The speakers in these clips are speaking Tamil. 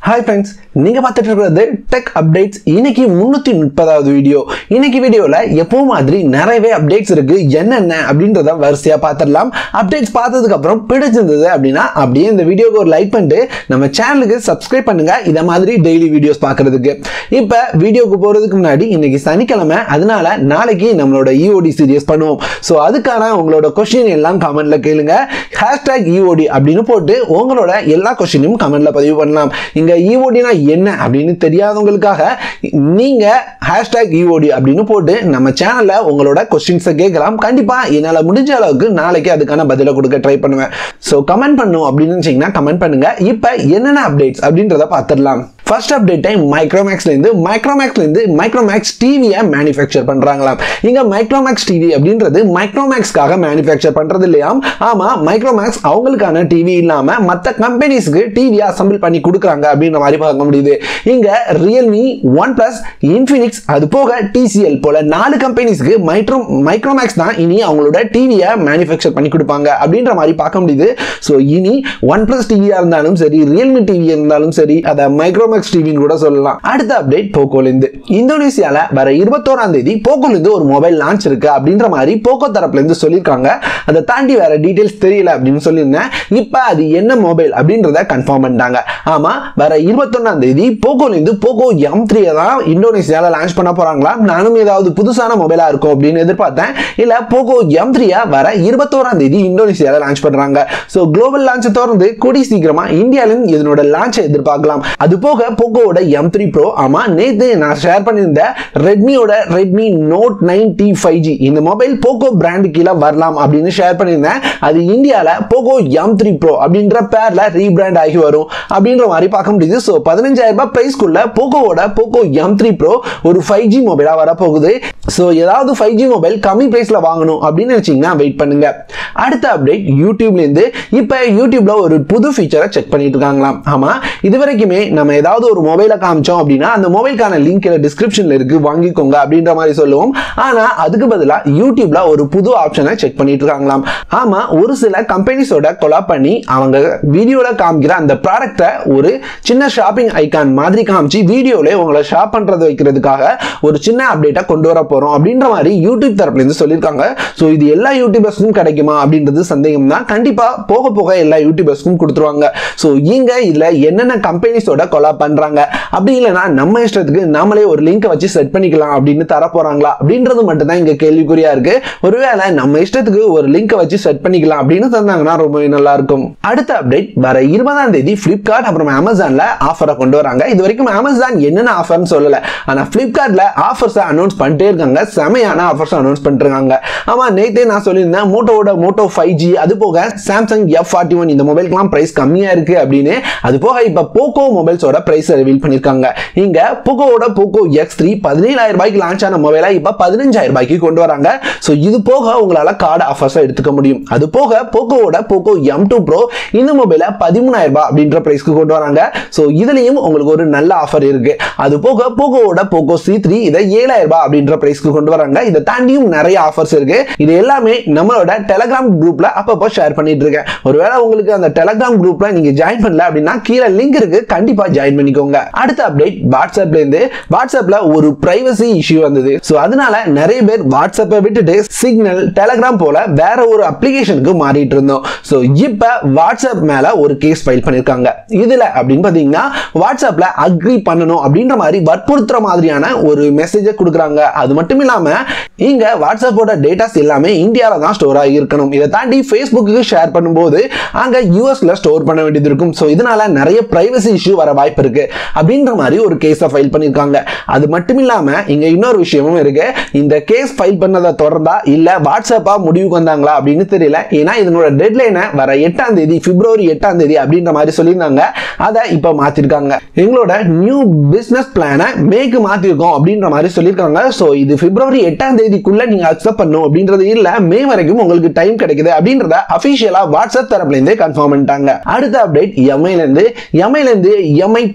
ஹாய் ஃப்ரெண்ட்ஸ் நீங்க பார்த்துட்டு இருக்கிறது டெக் அப்டேட்ஸ் இன்னைக்கு முன்னூத்தி முப்பதாவது வீடியோ இன்னைக்கு வீடியோல எப்போ மாதிரி நிறையவே அப்டேட்ஸ் இருக்கு என்னென்ன அப்படின்றத வரிசையா பார்த்துடலாம் அப்டேட்ஸ் பார்த்ததுக்கு அப்புறம் பிடிச்சிருந்தது அப்படின்னா அப்படியே இந்த வீடியோக்கு ஒரு லைக் பண்ணிட்டு நம்ம சேனலுக்கு சப்ஸ்கிரைப் பண்ணுங்க இத மாதிரி டெய்லி வீடியோஸ் பார்க்கிறதுக்கு இப்போ வீடியோக்கு போறதுக்கு முன்னாடி இன்னைக்கு சனிக்கிழமை அதனால நாளைக்கு நம்மளோட இஓடி சீரியஸ் பண்ணுவோம் ஸோ அதுக்கான உங்களோட கொஸ்டின் எல்லாம் கமெண்ட்ல கேளுங்க ஹேஷ்டாக் இஓடி அப்படின்னு போட்டு உங்களோட எல்லா கொஸ்டினையும் கமெண்ட்ல பதிவு பண்ணலாம் இங்க இஓடினா என்ன அப்படின்னு தெரியாதவங்களுக்காக நீங்க ஹேஷ்டாக் இஓடி அப்படின்னு போட்டு நம்ம சேனல்ல உங்களோட கொஸ்டின்ஸை கேட்கலாம் கண்டிப்பா என்னால முடிஞ்ச அளவுக்கு நாளைக்கு அதுக்கான பதிலை கொடுக்க ட்ரை பண்ணுவேன் ஸோ கமெண்ட் பண்ணும் அப்படின்னு நினைச்சீங்கன்னா கமெண்ட் பண்ணுங்க இப்போ என்னென்ன அப்டேட்ஸ் அப்படின்றத பார்த்துடலாம் ஃபர்ஸ்ட் அப்டேட் டைம் மைக்ரோமேக்ஸ்லேருந்து மைக்ரோமேக்ஸ்லேருந்து மைக்ரோமேக்ஸ் டிவியை மேனுஃபேக்சர் பண்ணுறாங்களாம் இங்கே மைக்ரோமேக்ஸ் டிவி அப்படின்றது மைக்ரோமேக்ஸ்க்காக மேனுஃபேக்சர் பண்ணுறது இல்லையாம் ஆமாம் மைக்ரோமேக்ஸ் அவங்களுக்கான டிவி இல்லாமல் மற்ற கம்பெனிஸ்க்கு டிவியை அசம்பிள் பண்ணி கொடுக்குறாங்க அப்படின்ற மாதிரி பார்க்க முடியுது இங்கே ரியல்மி ஒன் ப்ளஸ் இன்ஃபினிக்ஸ் அது போக டிசிஎல் போல நாலு கம்பெனிஸ்க்கு மைக்ரோ மைக்ரோமேக்ஸ் தான் இனி அவங்களோட டிவியை மேனுஃபேக்சர் பண்ணி கொடுப்பாங்க அப்படின்ற மாதிரி பார்க்க முடியுது ஸோ இனி ஒன் ப்ளஸ் டிவியாக இருந்தாலும் சரி ரியல்மி டிவி இருந்தாலும் சரி அதை மைக்ரோமேக்ஸ் டிவின்னு கூட சொல்லலாம் அடுத்த அப்டேட் போக்கோலேருந்து இந்தோனேசியால வர இருபத்தோராம் தேதி போக்கோலேருந்து ஒரு மொபைல் லான்ச் இருக்கு அப்படின்ற மாதிரி போக்கோ தரப்புலேருந்து சொல்லியிருக்காங்க அதை தாண்டி வேற டீடைல்ஸ் தெரியல அப்படின்னு சொல்லியிருந்தேன் இப்போ அது என்ன மொபைல் அப்படின்றத கன்ஃபார்ம் பண்ணிட்டாங்க ஆமா வர இருபத்தொன்னாம் தேதி போக்கோலேருந்து போக்கோ எம் த்ரீயை தான் இந்தோனேசியால லான்ச் பண்ண போறாங்களா நானும் ஏதாவது புதுசான மொபைலா இருக்கும் அப்படின்னு எதிர்பார்த்தேன் இல்ல போக்கோ எம் த்ரீயா வர இருபத்தோராம் தேதி இந்தோனேசியால லான்ச் பண்றாங்க ஸோ குளோபல் லான்ச் தொடர்ந்து கூடி சீக்கிரமா இந்தியாவிலும் இதனோட லான்ச்சை எதிர்பார்க்கலாம் அது போக போக்கோவோட எம் த்ரீ ப்ரோ ஆமா நேத்து நான் ஷேர் பண்ணியிருந்த ரெட்மியோட Redmi Note nine T five G இந்த மொபைல் போக்கோ பிராண்டு கீழே வரலாம் அப்படின்னு ஷேர் பண்ணியிருந்தேன் அது இந்தியாவில் போக்கோ எம் த்ரீ ப்ரோ அப்படின்ற பேர்ல ரீபிராண்ட் ஆகி வரும் அப்படின்ற மாதிரி பார்க்க முடியுது ஸோ பதினஞ்சாயிரம் ரூபாய் பிரைஸ்க்குள்ள போக்கோவோட போக்கோ எம் த்ரீ ப்ரோ ஒரு ஃபைவ் ஜி மொபைலாக வரப்போகுது ஸோ ஏதாவது ஃபைவ் ஜி மொபைல் கம்மி பிரைஸ்ல வாங்கணும் அப்படின்னு நினைச்சீங்கன்னா வெயிட் பண்ணுங்க அடுத்த அப்டேட் யூடியூப்லேருந்து இப்போ யூடியூப்ல ஒரு புது ஃபீச்சரை செக் பண்ணிட்டு இருக்காங்களாம் ஆமாம் இது வரைக்குமே நம்ம ஏதாவது ஒரு மொபைலை காமிச்சோம் அப்படின்னா அந்த மொபைலுக்கான லிங்க் டிஸ்கிரிப்ஷன்ல இருக்கு வாங்கிக்கோங்க அப்படின்ற மாதிரி சொல்லுவோம் ஆனா அதுக்கு பதிலாக யூடியூப்ல ஒரு புது ஆப்ஷனை செக் பண்ணிட்டு இருக்காங்களாம் ஆமா ஒரு சில கம்பெனிஸோட கொலாப் பண்ணி அவங்க வீடியோல காமிக்கிற அந்த ப்ராடக்ட்டை ஒரு சின்ன ஷாப்பிங் ஐகான் மாதிரி காமிச்சு வீடியோல உங்களை ஷாப் பண்றது வைக்கிறதுக்காக ஒரு சின்ன அப்டேட்டை கொண்டு வர போறோம் அப்படின்ற மாதிரி யூடியூப் தரப்புல இருந்து சொல்லியிருக்காங்க ஸோ இது எல்லா யூடியூபர்ஸ்க்கும் கிடைக்குமா அப்படின்றது சந்தேகம் தான் கண்டிப்பா போக போக எல்லா யூடியூபர்ஸ்க்கும் கொடுத்துருவாங்க ஸோ இங்க இதுல என்னென்ன கம்பெனிஸோட கொலாப் பண்றாங்க அப்படி இல்லைன்னா நம்ம இஷ்டத்துக்கு நாமளே ஒரு லிங்கை வச்சு செட் பண்ணிக்கலாம் அப்படின்னு தர போறாங்களா அப்படின்றது மட்டும் தான் இங்க கேள்விக்குறியா இருக்கு ஒருவேளை நம்ம இஷ்டத்துக்கு ஒரு லிங்கை வச்சு செட் பண்ணிக்கலாம் அப்படின்னு தந்தாங்கன்னா ரொம்பவே நல்லா இருக்கும் அடுத்த அப்டேட் வர இருபதாம் தேதி பிளிப்கார்ட் அப்புறம் அமேசான்ல ஆஃபரை கொண்டு வராங்க இது வரைக்கும் அமேசான் என்னென்ன ஆஃபர்னு சொல்லல ஆனா பிளிப்கார்ட்ல ஆஃபர்ஸை அனௌன்ஸ் பண்ணிட்டே இருக்காங்க செமையான ஆஃபர்ஸ் அனௌன்ஸ் பண்ணிட்டு இருக்காங்க ஆமா நேத்தே நான் சொல்லியிருந்தேன் மோட்டோவோட மோட்டோ ஃபைவ் ஜி அது போக சாம்சங் எஃப் ஃபார்ட்டி ஒன் இந்த மொபைலுக்குலாம் பிரைஸ் கம்மியா இருக்கு அப்படின்னு அது போக இப்ப போக்கோ மொபைல்ஸோட பிரைஸ் ரிவீல் பண்ணிருக்காங்க இங்க போக்கோவோட போக்கோ எக்ஸ் த்ரீ பதினேழாயிரம் ரூபாய்க்கு லான்ச் ஆன மொபைலை இப்ப பதினஞ்சாயிரம் ரூபாய்க்கு கொண்டு வராங்க ஸோ இது போக உங்களால கார்டு ஆஃபர்ஸை எடுத்துக்க முடியும் அது போக போக்கோவோட போக்கோ எம் டூ ப்ரோ இந்த மொபைலை பதிமூணாயிரம் ரூபாய் அப்படின்ற பிரைஸ்க்கு கொண்டு வராங்க ஸோ இதுலயும் உங்களுக்கு ஒரு நல்ல ஆஃபர் இருக்கு அது போக போக்கோவோட போக்கோ சி த்ரீ இதை ஏழாயிரம் ரூபாய் அப்படின்ற பிரைஸ்க்கு கொண்டு வராங்க இதை தாண்டியும் நிறைய ஆஃபர்ஸ் இருக்கு இது எல்லாமே நம்மளோட டெலகிராம் குரூப்ல அப்பப்போ ஷேர் பண்ணிட்டு இருக்கேன் ஒருவேளை உங்களுக்கு அந்த டெலகிராம் குரூப்ல நீங்க ஜாயின் பண்ணல அப்படின்னா கீழே லிங்க் இருக்கு கண்டிப்பா ஜாயின் பண்ணிக்கோங்க அடுத்த அப்டேட் வாட்ஸ்அப்ல இருந்து வாட்ஸ்அப்ல ஒரு பிரைவசி இஷ்யூ வந்தது ஸோ அதனால நிறைய பேர் வாட்ஸ்அப்பை விட்டுட்டு சிக்னல் டெலகிராம் போல வேற ஒரு அப்ளிகேஷனுக்கு மாறிட்டு இருந்தோம் ஸோ இப்போ வாட்ஸ்அப் மேல ஒரு கேஸ் ஃபைல் பண்ணிருக்காங்க இதுல அப்படின்னு பாத்தீங்கன்னா வாட்ஸ்அப்ல அக்ரி பண்ணணும் அப்படின்ற மாதிரி வற்புறுத்துற மாதிரியான ஒரு மெசேஜை கொடுக்குறாங்க அது மட்டும் இல்லாம இங்க வாட்ஸ்அப்போட டேட்டாஸ் எல்லாமே இந்தியாவில தான் ஸ்டோர் ஆகி இருக்கணும் இதை தாண்டி ஃபேஸ்புக்கு ஷேர் பண்ணும்போது அங்க யூஎஸ்ல ஸ்டோர் பண்ண வேண்டியது இருக்கும் ஸோ இதனால நிறைய பிரைவசி இஷ்யூ வர வாய்ப்பு இருக்கு அப்படின்ற மாதிரி ஒரு கேஸை ஃபைல் பண்ணியிருக்காங்க அது மட்டும் இல்லாம இங்க இன்னொரு விஷயமும் இருக்கு இந்த கேஸ் ஃபைல் பண்ணதை தொடர்ந்தா இல்ல வாட்ஸ்அப்பா முடிவுக்கு வந்தாங்களா அப்படின்னு தெரியல ஏன்னா இதனோட டெட்லைனை வர எட்டாம் தேதி பிப்ரவரி எட்டாம் தேதி அப்படின்ற மாதிரி சொல்லியிருந்தாங்க அதை இப்போ மாத்திருக்காங்க எங்களோட நியூ பிசினஸ் பிளானை மேக்கு மாத்திருக்கோம் அப்படின்ற மாதிரி சொல்லியிருக்காங்க ஸோ இது பிப்ரவரி எட்டாம் தேதிக்குள்ள நீங்க அக்செப்ட் பண்ணும் அப்படின்றது இல்ல மே வரைக்கும் உங்களுக்கு டைம் கிடைக்குது அப்படின்றத அபிஷியலா வாட்ஸ்அப் தரப்புல இருந்தே கன்ஃபார்ம் பண்ணிட்டாங்க அடுத்த அப்டேட் எம்ஐல இருந்து எம்ஐல இருந்து எம்ஐ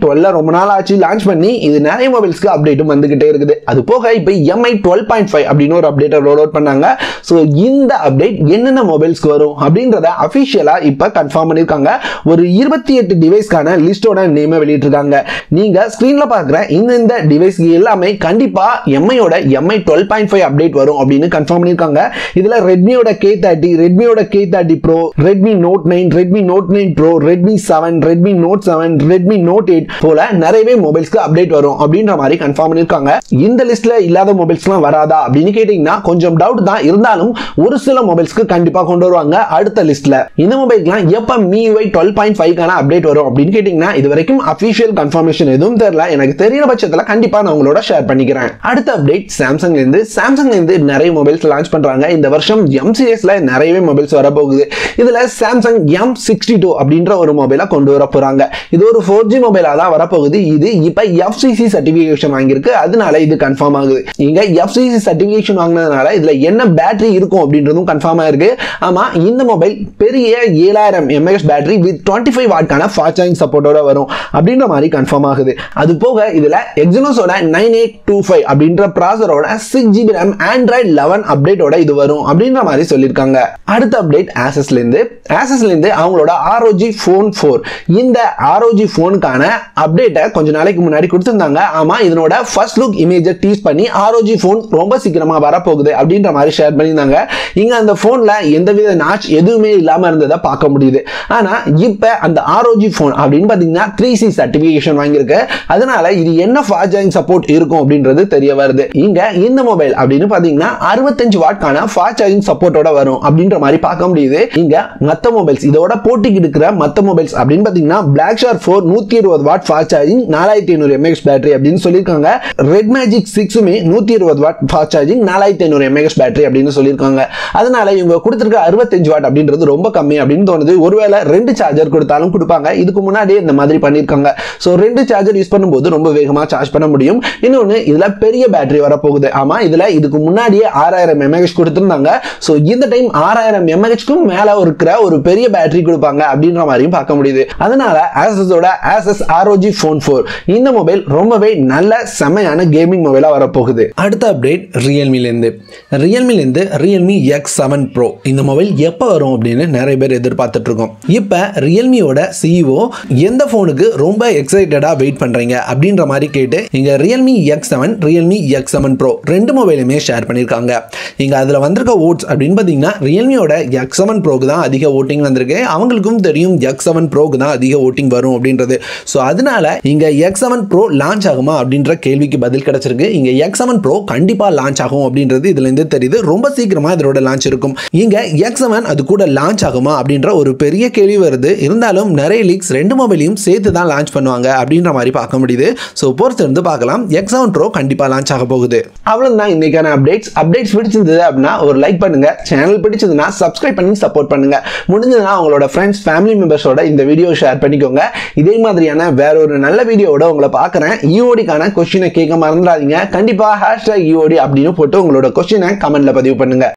டுவெல்ல ரொம்ப நாள் ஆச்சு லான்ச் பண்ணி இது நிறைய மொபைல்ஸ்க்கு அப்டேட்டும் வந்துகிட்டே இருக்குது அது போக இப்போ எம்ஐ டுவெல் பாயிண்ட் ஃபைவ் அப்படின்னு ஒரு அப்டேட்டை ரோல் அவுட் பண்ணாங்க ஸோ இந்த அப்டேட் என்னென்ன மொபைல்ஸ்க்கு வரும் அப்படின்றத அஃபிஷியலாக இப்போ கன்ஃபார்ம் பண்ணியிருக்காங்க ஒரு இருபத்தி எட்டு டிவைஸ்க்கான லிஸ்டோட நேமை வெளியிட்டிருக்காங்க நீங்கள் ஸ்க்ரீனில் பார்க்குற இந்த இந்த டிவைஸ்க்கு எல்லாமே கண்டிப்பாக எம்ஐயோட MI twelve point five update வரும் அப்படின்னு கன்ஃபார்ம் பண்ணியிருக்காங்க இதில் ரெட்மியோட கே தேர்ட்டி ரெட்மியோட K thirty Pro Redmi Note nine Redmi Note nine Pro Redmi seven Redmi Note seven Redmi Note eight போல நிறையவே மொபைல்ஸ்க்கு அப்டேட் வரும் அப்படின்ற மாதிரி கன்ஃபார்ம் பண்ணியிருக்காங்க இந்த லிஸ்ட்ல இல்லாத மொபைல்ஸ்லாம் வராதா அப்படின்னு கேட்டீங்கன்னா கொஞ்சம் டவுட் தான் இருந்தாலும் ஒரு சில மொபைல்ஸ்க்கு கண்டிப்பா கொண்டு வருவாங்க அடுத்த லிஸ்ட்ல இந்த மொபைல்க்குலாம் எப்ப MIUI டுவெல் பாயிண்ட் ஃபைவ்க்கான அப்டேட் வரும் அப்படின்னு கேட்டீங்கன்னா இது வரைக்கும் அஃபிஷியல் கன்ஃபர்மேஷன் எதுவும் தெரியல எனக்கு தெரியிற பட்சத்தில் கண்டிப்பா நான் உங்களோட ஷேர் பண்ணிக்கிறேன் அடுத்த அப்டேட் சாம்சங்ல இருந்து சாம்சங்ல இருந்து நிறைய மொபைல்ஸ் லான்ச் பண்றாங்க இந்த வருஷம் எம் சீரிஸ்ல நிறையவே மொபைல்ஸ் வரப்போகுது இதுல சாம்சங் எம் சிக்ஸ்டி டூ அப்படின்ற ஒரு மொபைலை கொண்டு வர போறாங்க இது ஒரு ஃபோர் ஜி மொபைலா தான் வரப்போகுது இது இப்ப எஃப்சிசி சர்டிபிகேஷன் வாங்கியிருக்கு அதனால இது கன்ஃபார்ம் ஆகுது இங்க எஃப்சிசி சர்டிபிகேஷன் வாங்கினதுனால இதுல என்ன பேட்டரி இருக்கும் அப்படின்றதும் கன்ஃபார்ம் ஆயிருக்கு ஆமா இந்த மொபைல் பெரிய ஏழாயிரம் mAh battery with twenty five வாட்கான ஃபாஸ்ட் சார்ஜிங் சப்போர்ட்டோட வரும் அப்படின்ற மாதிரி கன்ஃபார்ம் ஆகுது அது போக இதுல எக்ஸினோஸோட நைன் எயிட் டூ ஃபைவ் அப்படின்ற ப்ராசரோட six GB RAM Android eleven அப்டேட்டோட இது வரும் அப்படின்ற மாதிரி சொல்லியிருக்காங்க அடுத்த அப்டேட் ஆசஸ்ல இருந்து ஆசஸ்ல இருந்து அவங்களோட ஆர்ஓஜி ஃபோன் ஃபோர் இந்த ஆர்ஓஜி ஃபோனுக்கான அப்டேட்டை கொஞ்ச நாளைக்கு முன்னாடி கொடுத்திருந்தாங்க ஆமா இதனோட ஃபர்ஸ்ட் லுக் இமேஜை டீஸ் பண்ணி ஆர்ஓஜி ஃபோன் ரொம்ப சீக்கிரமா வரப்போகுது அப்படின்ற மாதிரி ஷேர் பண்ணியிருந்தாங்க இங்க அந்த போன்ல எந்தவித நாச் எதுவுமே இல்லாம இருந்ததை பார்க்க முடியுது ஆனா இப்ப அந்த ஆர்ஓஜி ஃபோன் அப்படின்னு பாத்தீங்கன்னா த்ரீ சி சர்டிபிகேஷன் வாங்கியிருக்கு அதனால இது என்ன ஃபாஸ்ட் சார்ஜிங் சப்போர்ட் இருக்கும் அப்படின்றது தெரிய வருது இங்க இந்த மொபைல் அப்படின்னு பாத்தீங்கன்னா அறுபத்தஞ்சு வாட்கான ஃபாஸ்ட் சார்ஜிங் சப்போர்ட்டோட வரும் அப்படின்ற மாதிரி பார்க்க முடியுது இங்க மத்த மொபைல்ஸ் இதோட போட்டிக்கு இருக்கிற மத்த மொபைல்ஸ் அப்படின்னு பாத்தீங்கன்னா பிளாக் ஷார் ஃபோர் நூத்தி இருபது வாட் ஃபாஸ்ட் சார்ஜிங் நாலாயிரத்தி ஐநூறு எம்ஏஹெச் பேட்டரி அப்படின்னு சொல்லியிருக்காங்க ரெட் மேஜிக் சிக்ஸுமே நூத்தி இருபது வாட் ஃபாஸ்ட் சார்ஜிங் நாலாயிரத்தி ஐநூறு எம்ஏஹெச் பேட்டரி அப்படின்னு சொல்லியிருக்காங்க அதனால இவங்க கொடுத்திருக்க அறுபத்தஞ்சு வாட் அப்படின்றது ரொம்ப கம்மி அப்படின்னு தோணுது ஒருவேளை ரெண்டு சார்ஜர் கொடுத்தாலும் கொடுப்பாங்க இதுக்கு முன்னாடியே இந்த மாதிரி பண்ணியிருக்காங்க ஸோ ரெண்டு சார்ஜர் யூஸ் பண்ணும்போது ரொம்ப வேகமாக சார்ஜ் பண்ண முடியும் இன்னொன்று இதில் பெரிய பேட்டரி வரப்போகுது ஆமாம் இதில் இதுக்கு முன்னாடியே ஆறாயிரம் எம்ஏஹெச் கொடுத்துருந்தாங்க ஸோ இந்த டைம் ஆறாயிரம் எம்ஏஹெச்க்கும் மேலே இருக்கிற ஒரு பெரிய பேட்டரி கொடுப்பாங்க அப்படின்ற மாதிரியும் பார்க்க முடியுது அதனால ஆசஸோட ஆசஸ் ஆர்ஓஜி ஃபோன் ஃபோர் இந்த மொபைல் ரொம்பவே நல்ல செமையான கேமிங் மொபைலாக வரப்போகுது அடுத்த அப்டேட் ரியல்மிலேருந்து ரியல்மிலேருந்து ரியல்மி எக்ஸ் செவன் ப்ரோ இந்த மொபைல் எப்போ வரும் அப்படின்னு நிறைய பேர் எதிர்பார்த்துட்டு இருக்கோம் இப்போ ரியல்மியோட சிஇஓ எந்த ஃபோனுக்கு ரொம்ப எக்ஸைட்டடாக வெயிட் பண்ணுறீங்க அப்படின்ற மாதிரி கேட்டு இங்கே Realme X seven Realme X seven Pro ரெண்டு மொபைலுமே ஷேர் பண்ணியிருக்காங்க இங்கே அதில் வந்திருக்க ஓட்ஸ் அப்படின்னு பார்த்தீங்கன்னா ரியல்மியோட எக்ஸ் செவன் ப்ரோக்கு தான் அதிக ஓட்டிங் வந்திருக்கு அவங்களுக்கும் தெரியும் எக்ஸ் செவன் ப்ரோக்கு தான் அதிக ஓட்டிங் வரும் அப்படின்றது ஸோ அதனால இங்கே எக்ஸ் செவன் ப்ரோ லான்ச் ஆகுமா அப்படின்ற கேள்விக்கு பதில் கிடைச்சிருக்கு இங்கே எக்ஸ் செவன் ப்ரோ கண்டிப்பாக லான்ச் ஆகும் அப்படின்றது இதுலேருந்து தெரியுது ரொம்ப சீக்கிரமாக இதோட லான்ச் இருக்கும் இங்கே எக்ஸ் செவன் அது கூட லான்ச் ஆகுமா அப்படின்ற ஒரு பெரிய கேள்வி வருது இருந்தாலும் நிறைய லீக்ஸ் ரெண்டு மொபைலையும் சேர்த்து தான் லான்ச் பண்ணுவாங்க அப்படின்ற மாதிரி பார்க்க முடியுது ஸோ பொறுத்து இருந்து பார்க்கலாம் எக்ஸ் செவன் ப்ரோ கண்டிப்பாக லான்ச் ஆக போகுது அவ்வளோதான் இன்னைக்கான அப்டேட்ஸ் அப்டேட்ஸ் பிடிச்சிருந்தது அப்படின்னா ஒரு லைக் பண்ணுங்க சேனல் பிடிச்சதுன்னா சப்ஸ்கிரைப் பண்ணி சப்போர்ட் பண்ணுங்க முடிஞ்சதுன்னா உங்களோட ஃப்ரெண்ட்ஸ் ஃபேமிலி மெம்பர்ஸோட இந்த வீடியோ ஷேர் பண்ணிக்கோங்க இதே மாதிரியான வேற ஒரு நல்ல வீடியோவோட உங்களை பார்க்குறேன் ஈஓடிக்கான கொஸ்டினை கேட்க மறந்துடாதீங்க கண்டிப்பாக ஹேஷ்டாக் ஈஓடி அப்படின்னு போட்டு உங்களோட கொஸ்டினை கமெண்ட்ல பதிவு பண்ணுங்க